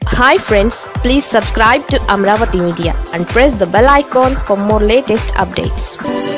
hi friends please subscribe to Amaravati media and press the bell icon for more latest updates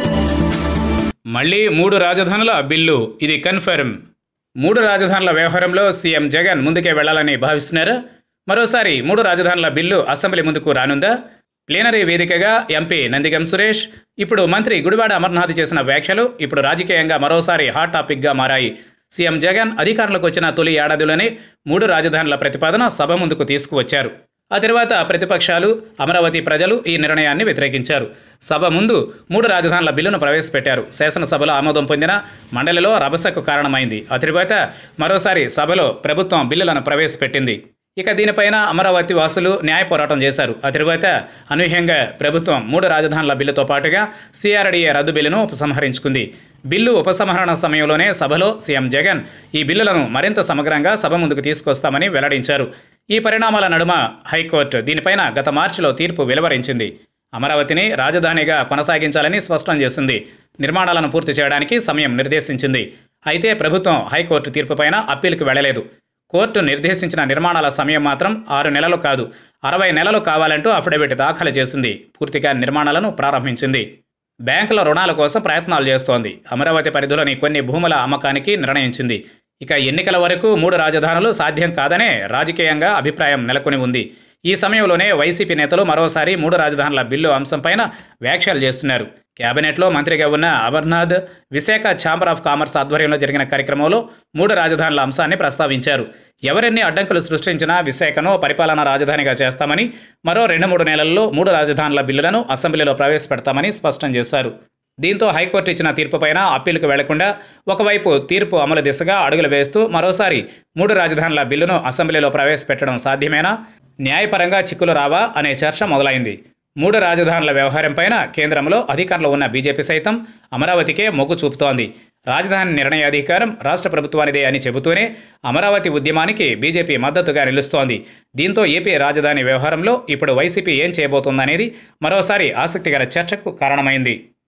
మళ్ళీ మూడు రాజధానుల bill ఇది confirm మూడు రాజధానుల వ్యవహారంలో సీఎం జగన్ ముందుకే వెళ్లాలని భావిస్తున్నారు మరోసారి మూడు రాజధానుల బిల్లు అసెంబ్లీ ముందుకు రానుందా ప్లీనరీ వేదికగా ఎంపీ నందిగం సురేష్ ఇప్పుడు మంత్రి గుడివాడ అమర్నాథ్ చేసిన వ్యాఖ్యలు ఇప్పుడు రాజకీయంగా మరోసారి హాట్ టాపిక్గా మారాయి సీఎం జగన్ అధికారంలోకి వచ్చిన తొలి ఏడాదిలోనే మూడు రాజధానుల ప్రతిపాదన సభ ముందుకు తీసుకువచ్చారు ఆ తర్వాత ప్రతిపక్షాలు అమరావతి ప్రజలు ఈ నిర్ణయాన్ని వ్యతిరేకించారు సభ ముందు మూడు రాజధానుల బిల్లును ప్రవేశపెట్టారు శాసనసభలో ఆమోదం పొందిన మండలిలో రభసకు కారణమైంది ఆ తర్వాత మరోసారి సభలో ప్రభుత్వం బిల్లులను ప్రవేశపెట్టింది ఇక దీనిపైన అమరావతి వాసులు న్యాయ పోరాటం చేశారు ఆ తరువాత అనూహ్యంగా ప్రభుత్వం మూడు రాజధానుల బిల్లుతో పాటుగా సిఆర్డీఏ రద్దు బిల్లును ఉపసంహరించుకుంది బిల్లు ఉపసంహరణ సమయంలోనే సభలో సీఎం జగన్ ఈ బిల్లులను మరింత సమగ్రంగా సభ ముందుకు తీసుకొస్తామని వెల్లడించారు ఈ పరిణామాల నడుమ హైకోర్టు దీనిపైన గత మార్చిలో తీర్పు వెలువరించింది అమరావతిని రాజధానిగా కొనసాగించాలని స్పష్టం చేసింది నిర్మాణాలను పూర్తి చేయడానికి సమయం నిర్దేశించింది అయితే ప్రభుత్వం హైకోర్టు తీర్పుపైన అప్పీలుకు వెళ్లలేదు కోర్టు నిర్దేశించిన నిర్మాణాల సమయం మాత్రం ఆరు నెలలు కాదు అరవై నెలలు కావాలంటూ అఫిడవిట్ దాఖలు చేసింది పూర్తిగా నిర్మాణాలను ప్రారంభించింది బ్యాంకుల రుణాల కోసం ప్రయత్నాలు చేస్తోంది అమరావతి పరిధిలోని కొన్ని భూముల అమ్మకానికి నిర్ణయించింది ఇక ఎన్నికల వరకు మూడు రాజధానులు సాధ్యం కాదనే రాజకీయంగా అభిప్రాయం నెలకొని ఉంది ఈ సమయంలోనే వైసీపీ నేతలు మరోసారి మూడు రాజధానుల బిల్లు అంశంపైన వ్యాఖ్యలు చేస్తున్నారు కేబినెట్లో మంత్రిగా ఉన్న Amarnath Visakha chamber of commerce ఆధ్వర్యంలో జరిగిన కార్యక్రమంలో మూడు రాజధానుల అంశాన్ని ప్రస్తావించారు ఎవరెన్ని అడ్డంకులు సృష్టించినా విశాఖను పరిపాలనా రాజధానిగా చేస్తామని మరో రెండు మూడు నెలల్లో మూడు రాజధానుల బిల్లులను అసెంబ్లీలో ప్రవేశపెడతామని స్పష్టం చేశారు దీంతో హైకోర్టు ఇచ్చిన తీర్పుపైన అప్పీలుకు వెళ్లకుండా ఒకవైపు తీర్పు అమలు దిశగా అడుగులు వేస్తూ మరోసారి మూడు రాజధానుల బిల్లును అసెంబ్లీలో ప్రవేశపెట్టడం సాధ్యమేనా న్యాయపరంగా చిక్కులు రావా అనే చర్చ మొదలైంది మూడు రాజధానుల వ్యవహారంపైన కేంద్రంలో అధికారంలో ఉన్న బీజేపీ సైతం అమరావతికే మొగ్గు చూపుతోంది రాజధాని నిర్ణయాధికారం రాష్ట్ర ప్రభుత్వానిదే అని చెబుతూనే అమరావతి ఉద్యమానికి బీజేపీ మద్దతుగా నిలుస్తోంది దీంతో ఏపీ రాజధాని వ్యవహారంలో ఇప్పుడు వైసీపీ ఏం చేయబోతోందనేది మరోసారి ఆసక్తికర చర్చకు కారణమైంది